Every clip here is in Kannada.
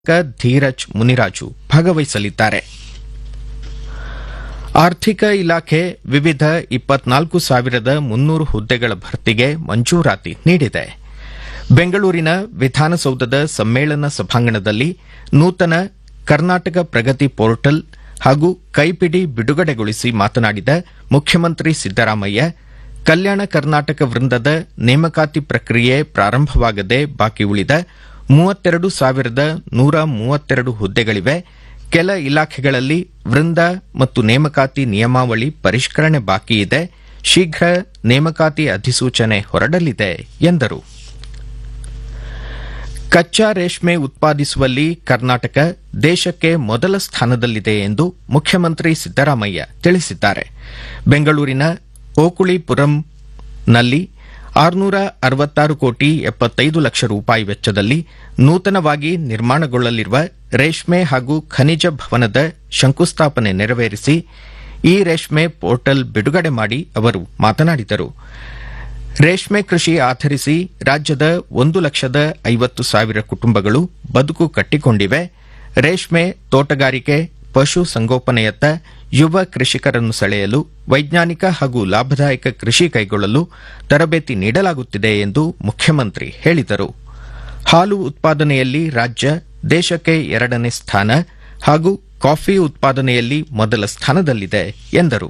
ಧೀರಜ್ ಮುನಿರಾಜು ಭಾಗವಹಿಸಲಿದ್ದಾರೆ ಆರ್ಥಿಕ ಇಲಾಖೆ ವಿವಿಧ ಇಪ್ಪತ್ನಾಲ್ಕು ಸಾವಿರದ ಮುನ್ನೂರು ಹುದ್ದೆಗಳ ಭರ್ತಿಗೆ ಮಂಜೂರಾತಿ ನೀಡಿದೆ ಬೆಂಗಳೂರಿನ ವಿಧಾನಸೌಧದ ಸಮ್ಮೇಳನ ಸಭಾಂಗಣದಲ್ಲಿ ನೂತನ ಕರ್ನಾಟಕ ಪ್ರಗತಿ ಪೋರ್ಟಲ್ ಹಾಗೂ ಕೈಪಿಡಿ ಬಿಡುಗಡೆಗೊಳಿಸಿ ಮಾತನಾಡಿದ ಮುಖ್ಯಮಂತ್ರಿ ಸಿದ್ದರಾಮಯ್ಯ ಕಲ್ಯಾಣ ಕರ್ನಾಟಕ ವೃಂದದ ನೇಮಕಾತಿ ಪ್ರಕ್ರಿಯೆ ಪ್ರಾರಂಭವಾಗದೆ ಬಾಕಿ ಉಳಿದ ಮೂವತ್ತೆರಡು ಸಾವಿರದ ನೂರ ಮೂವತ್ತೆರಡು ಹುದ್ದೆಗಳಿವೆ ಕೆಲ ಇಲಾಖೆಗಳಲ್ಲಿ ವೃಂದ ಮತ್ತು ನೇಮಕಾತಿ ನಿಯಮಾವಳಿ ಪರಿಷ್ಕರಣೆ ಬಾಕಿ ಇದೆ ಶೀಘ್ರ ನೇಮಕಾತಿ ಅಧಿಸೂಚನೆ ಹೊರಡಲಿದೆ ಎಂದರು ಕಚ್ಚಾ ರೇಷ್ಮೆ ಉತ್ಪಾದಿಸುವಲ್ಲಿ ಕರ್ನಾಟಕ ದೇಶಕ್ಕೆ ಮೊದಲ ಸ್ಥಾನದಲ್ಲಿದೆ ಎಂದು ಮುಖ್ಯಮಂತ್ರಿ ಸಿದ್ದರಾಮಯ್ಯ ತಿಳಿಸಿದ್ದಾರೆ ಬೆಂಗಳೂರಿನ ಓಕುಳಿಪುರಂನಲ್ಲಿ ಆರುನೂರ ಅರವತ್ತಾರು ಕೋಟಿ ಎಪ್ಪತ್ತೈದು ಲಕ್ಷ ರೂಪಾಯಿ ವೆಚ್ಚದಲ್ಲಿ ನೂತನವಾಗಿ ನಿರ್ಮಾಣಗೊಳ್ಳಲಿರುವ ರೇಷ್ಮೆ ಹಾಗೂ ಖನಿಜ ಭವನದ ಶಂಕುಸ್ಥಾಪನೆ ನೆರವೇರಿಸಿ ಈ ರೇಷ್ಮೆ ಪೋರ್ಟಲ್ ಬಿಡುಗಡೆ ಮಾಡಿ ಅವರು ಮಾತನಾಡಿದರು ರೇಷ್ಮೆ ಕೃಷಿ ಆಧರಿಸಿ ರಾಜ್ಯದ ಒಂದು ಲಕ್ಷದ ಐವತ್ತು ಸಾವಿರ ಕುಟುಂಬಗಳು ಬದುಕು ಕಟ್ಟಿಕೊಂಡಿವೆ ರೇಷ್ಮೆ ತೋಟಗಾರಿಕೆ ಪಶು ಸಂಗೋಪನೆಯತ್ತ ಯುವ ಕೃಷಿಕರನ್ನು ಸೆಳೆಯಲು ವೈಜ್ಞಾನಿಕ ಹಾಗೂ ಲಾಭದಾಯಕ ಕೃಷಿ ಕೈಗೊಳ್ಳಲು ತರಬೇತಿ ನೀಡಲಾಗುತ್ತಿದೆ ಎಂದು ಮುಖ್ಯಮಂತ್ರಿ ಹೇಳಿದರು ಹಾಲು ಉತ್ಪಾದನೆಯಲ್ಲಿ ರಾಜ್ಯ ದೇಶಕ್ಕೆ ಎರಡನೇ ಸ್ಥಾನ ಹಾಗೂ ಕಾಫಿ ಉತ್ಪಾದನೆಯಲ್ಲಿ ಮೊದಲ ಸ್ಥಾನದಲ್ಲಿದೆ ಎಂದರು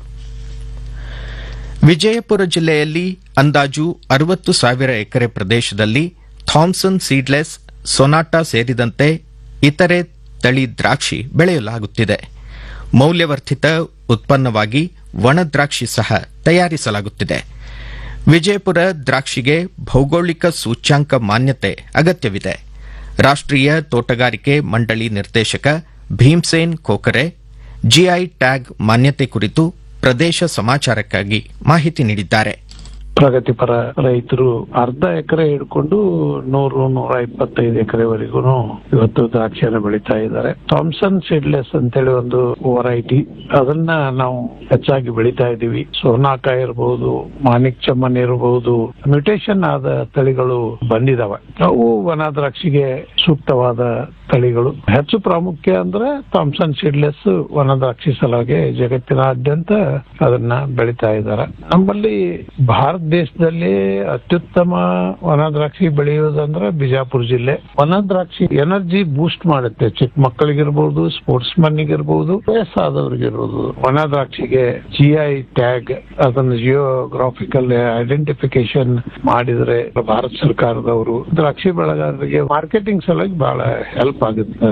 ವಿಜಯಪುರ ಜಿಲ್ಲೆಯಲ್ಲಿ ಅಂದಾಜು ಅರವತ್ತು ಸಾವಿರ ಎಕರೆ ಪ್ರದೇಶದಲ್ಲಿ ಥಾಮ್ಸನ್ ಸೀಡ್ಲೆಸ್ ಸೊನಾಟಾ ಸೇರಿದಂತೆ ಇತರೆ ತಳಿ ದ್ರಾಕ್ಷಿ ಬೆಳೆಯಲಾಗುತ್ತಿದೆ ಮೌಲ್ಯವರ್ಧಿತ ಉತ್ಪನ್ನವಾಗಿ ಒಣ ದ್ರಾಕ್ಷಿ ಸಹ ತಯಾರಿಸಲಾಗುತ್ತಿದೆ ವಿಜಯಪುರ ದ್ರಾಕ್ಷಿಗೆ ಭೌಗೋಳಿಕ ಸೂಚ್ಯಾಂಕ ಮಾನ್ಯತೆ ಅಗತ್ಯವಿದೆ ರಾಷ್ಟೀಯ ತೋಟಗಾರಿಕೆ ಮಂಡಳಿ ನಿರ್ದೇಶಕ ಭೀಮ್ಸೇನ್ ಖೋಖರೆ ಜಿಐ ಟ್ಯಾಗ್ ಮಾನ್ಯತೆ ಕುರಿತು ಪ್ರದೇಶ ಸಮಾಚಾರಕ್ಕಾಗಿ ಮಾಹಿತಿ ನೀಡಿದ್ದಾರೆ ಪ್ರಗತಿಪರ ರೈತರು ಅರ್ಧ ಎಕರೆ ಹಿಡ್ಕೊಂಡು ನೂರು ನೂರ ಇಪ್ಪತ್ತೈದು ಎಕರೆವರೆಗೂ ಇವತ್ತು ದ್ರಾಕ್ಷಿಯನ್ನು ಬೆಳೀತಾ ಇದ್ದಾರೆ ಥಾಮ್ಸನ್ ಸೀಡ್ಲೆಸ್ ಅಂತೇಳಿ ಒಂದು ವೆರೈಟಿ ಅದನ್ನ ನಾವು ಹೆಚ್ಚಾಗಿ ಬೆಳೀತಾ ಇದ್ದೀವಿ ಸೋನಾಕ ಇರಬಹುದು ಮಾಣಿಕ್ ಚಮ್ಮನ್ ಇರಬಹುದು ಮ್ಯೂಟೇಶನ್ ಆದ ತಳಿಗಳು ಬಂದಿದಾವೆ ಅವು ವನ ದ್ರಾಕ್ಷಿಗೆ ಸೂಕ್ತವಾದ ತಳಿಗಳು ಹೆಚ್ಚು ಪ್ರಾಮುಖ್ಯ ಅಂದ್ರೆ ಥಾಮ್ಸನ್ ಸೀಡ್ಲೆಸ್ ವನ ದ್ರಾಕ್ಷಿ ಸಲುವಾಗಿ ಜಗತ್ತಿನಾದ್ಯಂತ ಅದನ್ನ ಬೆಳೀತಾ ಇದ್ದಾರೆ ನಮ್ಮಲ್ಲಿ ಭಾರತ ದೇಶದಲ್ಲಿ ಅತ್ಯುತ್ತಮ ವನ ದ್ರಾಕ್ಷಿ ಬೆಳೆಯೋದಂದ್ರೆ ಬಿಜಾಪುರ ಜಿಲ್ಲೆ ವನ ದ್ರಾಕ್ಷಿ ಎನರ್ಜಿ ಬೂಸ್ಟ್ ಮಾಡುತ್ತೆ ಚಿಕ್ಕ ಮಕ್ಕಳಿಗಿರ್ಬೋದು ಸ್ಪೋರ್ಟ್ಸ್ ಮನ್ನಿಗಿರ್ಬೋದು ವಯಸ್ಸಾದವ್ರಿಗಿರ್ಬೋದು ವನ ದ್ರಾಕ್ಷಿಗೆ ಜಿಐ ಟ್ಯಾಗ್ ಅದನ್ನು ಜಿಯೋಗ್ರಾಫಿಕಲ್ ಐಡೆಂಟಿಫಿಕೇಶನ್ ಮಾಡಿದ್ರೆ ಭಾರತ ಸರ್ಕಾರದವರು ದ್ರಾಕ್ಷಿ ಬೆಳೆಗಾರರಿಗೆ ಮಾರ್ಕೆಟಿಂಗ್ ಸಲುವಾಗಿ ಬಹಳ ಹೆಲ್ಪ್ ಆಗುತ್ತೆ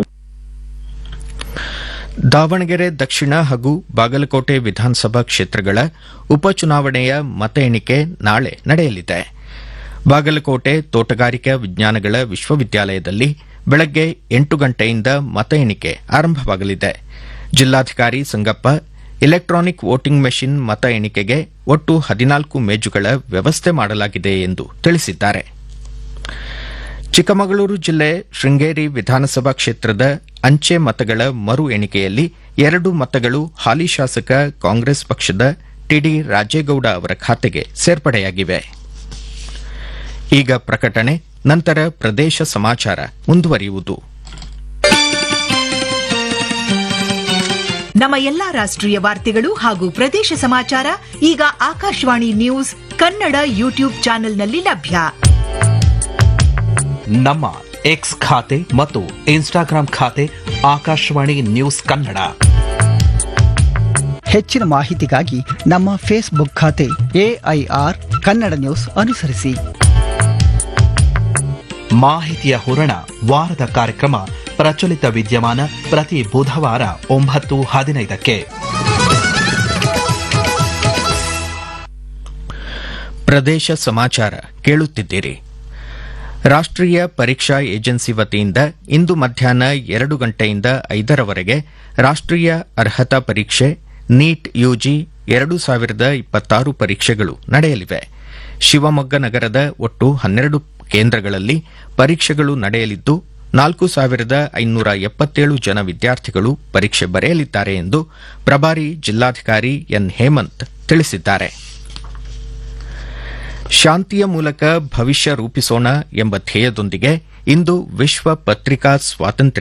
ದಾವಣಗೆರೆ ದಕ್ಷಿಣ ಹಾಗೂ ಬಾಗಲಕೋಟೆ ವಿಧಾನಸಭಾ ಕ್ಷೇತ್ರಗಳ ಉಪಚುನಾವಣೆಯ ಮತ ಎಣಿಕೆ ನಾಳೆ ನಡೆಯಲಿದೆ ಬಾಗಲಕೋಟೆ ತೋಟಗಾರಿಕಾ ವಿಜ್ಞಾನಗಳ ವಿಶ್ವವಿದ್ಯಾಲಯದಲ್ಲಿ ಬೆಳಗ್ಗೆ ಎಂಟು ಗಂಟೆಯಿಂದ ಮತ ಎಣಿಕೆ ಆರಂಭವಾಗಲಿದೆ ಜಿಲ್ಲಾಧಿಕಾರಿ ಸಂಗಪ್ಪ ಇಲೆಕ್ಟ್ರಾನಿಕ್ ವೋಟಿಂಗ್ ಮೆಷಿನ್ ಮತ ಎಣಿಕೆಗೆ ಒಟ್ಟು ಹದಿನಾಲ್ಕು ಮೇಜುಗಳ ವ್ಯವಸ್ಥೆ ಮಾಡಲಾಗಿದೆ ಎಂದು ತಿಳಿಸಿದ್ದಾರೆ ಚಿಕ್ಕಮಗಳೂರು ಜಿಲ್ಲೆ ಶೃಂಗೇರಿ ವಿಧಾನಸಭಾ ಕ್ಷೇತ್ರದ ಅಂಚೆ ಮತಗಳ ಮರು ಎಣಿಕೆಯಲ್ಲಿ ಎರಡು ಮತಗಳು ಹಾಲಿ ಶಾಸಕ ಕಾಂಗ್ರೆಸ್ ಪಕ್ಷದ ಟಿಡಿ ರಾಜೇಗೌಡ ಅವರ ಖಾತೆಗೆ ಸೇರ್ಪಡೆಯಾಗಿವೆ ಈಗ ಪ್ರಕಟಣೆ ನಂತರ ಪ್ರದೇಶ ಸಮಾಚಾರ ಮುಂದುವರಿಯುವುದು ನಮ್ಮ ಎಲ್ಲಾ ರಾಷ್ಟ್ರೀಯ ವಾರ್ತೆಗಳು ಹಾಗೂ ಪ್ರದೇಶ ಸಮಾಚಾರ ಈಗ ಆಕಾಶವಾಣಿ ನ್ಯೂಸ್ ಕನ್ನಡ ಯೂಟ್ಯೂಬ್ ಚಾನೆಲ್ನಲ್ಲಿ ಲಭ್ಯ ನಮ್ಮ ಎಕ್ಸ್ ಖಾತೆ ಮತ್ತು ಇನ್ಸ್ಟಾಗ್ರಾಂ ಖಾತೆ ಆಕಾಶವಾಣಿ ನ್ಯೂಸ್ ಕನ್ನಡ ಹೆಚ್ಚಿನ ಮಾಹಿತಿಗಾಗಿ ನಮ್ಮ ಫೇಸ್ಬುಕ್ ಖಾತೆ ಎಐಆರ್ ಕನ್ನಡ ನ್ಯೂಸ್ ಅನುಸರಿಸಿ ಮಾಹಿತಿಯ ಹೂರಣ ವಾರದ ಕಾರ್ಯಕ್ರಮ ಪ್ರಚಲಿತ ವಿದ್ಯಮಾನ ಪ್ರತಿ ಬುಧವಾರ ಒಂಬತ್ತು ಹದಿನೈದಕ್ಕೆ ಪ್ರದೇಶ ಸಮಾಚಾರ ಕೇಳುತ್ತಿದ್ದೀರಿ ರಾಷ್ಟ್ರೀಯ ಪರೀಕ್ಷಾ ಏಜೆನ್ಸಿ ವತಿಯಿಂದ ಇಂದು ಮಧ್ಯಾಹ್ನ ಎರಡು ಗಂಟೆಯಿಂದ ಐದರವರೆಗೆ ರಾಷ್ಟ್ರೀಯ ಅರ್ಹತಾ ಪರೀಕ್ಷೆ ನೀಟ್ ಯುಜಿ ಎರಡು ಸಾವಿರದ ಇಪ್ಪತ್ತಾರು ಪರೀಕ್ಷೆಗಳು ನಡೆಯಲಿವೆ ಶಿವಮೊಗ್ಗ ನಗರದ ಒಟ್ಟು ಹನ್ನೆರಡು ಕೇಂದ್ರಗಳಲ್ಲಿ ಪರೀಕ್ಷೆಗಳು ನಡೆಯಲಿದ್ದು ನಾಲ್ಕು ಸಾವಿರದ ಐನೂರ ಎಪ್ಪತ್ತೇಳು ಜನ ವಿದ್ಯಾರ್ಥಿಗಳು ಪರೀಕ್ಷೆ ಬರೆಯಲಿದ್ದಾರೆ ಎಂದು ಪ್ರಭಾರಿ ಜಿಲ್ಲಾಧಿಕಾರಿ ಎನ್ ಹೇಮಂತ್ ತಿಳಿಸಿದ್ದಾರೆ ಶಾಂತಿಯ ಮೂಲಕ ಭವಿಷ್ಯ ರೂಪಿಸೋಣ ಎಂಬ ಧ್ಯೇಯದೊಂದಿಗೆ ಇಂದು ವಿಶ್ವ ಪತ್ರಿಕಾ ಸ್ವಾತಂತ್ರ್ಯ